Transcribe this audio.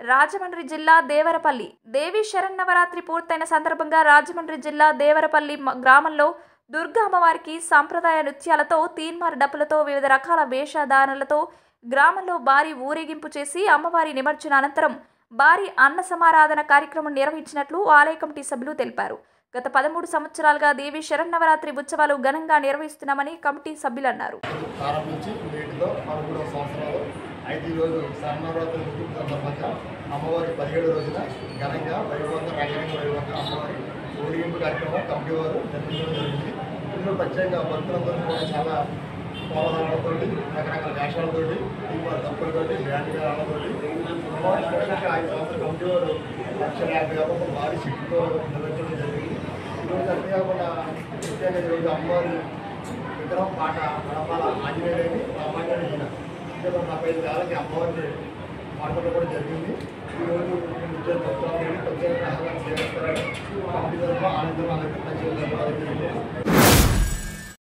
రాజమండ్రి జిల్లా దేవరపల్లి దేవి శరన్నవరాత్రి పూర్తయిన సందర్భంగా రాజమండ్రి జిల్లా దేవరపల్లి మ- గ్రామంలో దుర్గా అమ్మవారికి సాంప్రదాయ నృత్యాలతో తీన్మార్ డప్పులతో వివిధ రకాల వేషధారణలతో గ్రామంలో భారీ ఊరేగింపు చేసి అమ్మవారి నిమజ్జన అనంతరం భారీ అన్న సమారాధన కార్యక్రమం నిర్వహించినట్లు ఆలయ కమిటీ సభ్యులు తెలిపారు గత పదమూడు సంవత్సరాలుగా దేవి శరన్నవరాత్రి ఉత్సవాలు ఘనంగా నిర్వహిస్తున్నామని కమిటీ సభ్యులు అన్నారు ప్రారంభించి నేటిలో పదమూడవ సంవత్సరాలు ఐదు ఈరోజు శరణవరాత్రి ముగింపు సందర్భంగా అమ్మవారి పదిహేడు రోజున ఘనంగా వైభవంగా రంగరంగ వైభవంగా అమ్మవారి ఊరేగింపు కార్యక్రమం కమిటీ వారు నిర్వహించడం జరిగింది ఇందులో ప్రత్యేకంగా భక్తులందరూ కూడా చాలా కోలాహలాలతో రకరకాల వేషాలతోటి దీపావళి తప్పులతోటి బ్యాండ్ గాలతోటి అమ్మవారి స్పెషల్గా ఐదు సంవత్సరాల కమిటీ వారు లక్షల యాభై వేల భారీ శక్తితో నిర్వహించడం జరిగింది ఈరోజు అంతేకాకుండా ముఖ్యంగా ఈరోజు అమ్మవారి విగ్రహం పాట నడపాల ఆంజనేయుని రామాంజనేయుని ఈయన ఇక్కడ నలభై ఐదు వేలకి అమ్మవారిని పాడుకోవడం కూడా జరిగింది ఈరోజు ఉద్యోగ భక్తులందరినీ ప్రత్యేకంగా ఆహ్వానం చేస్తారని కమిటీ తరఫున ఆనందం అందరికీ ప్రత్యేక ధన్యవాదాలు తెలియజేస్తున్నాను.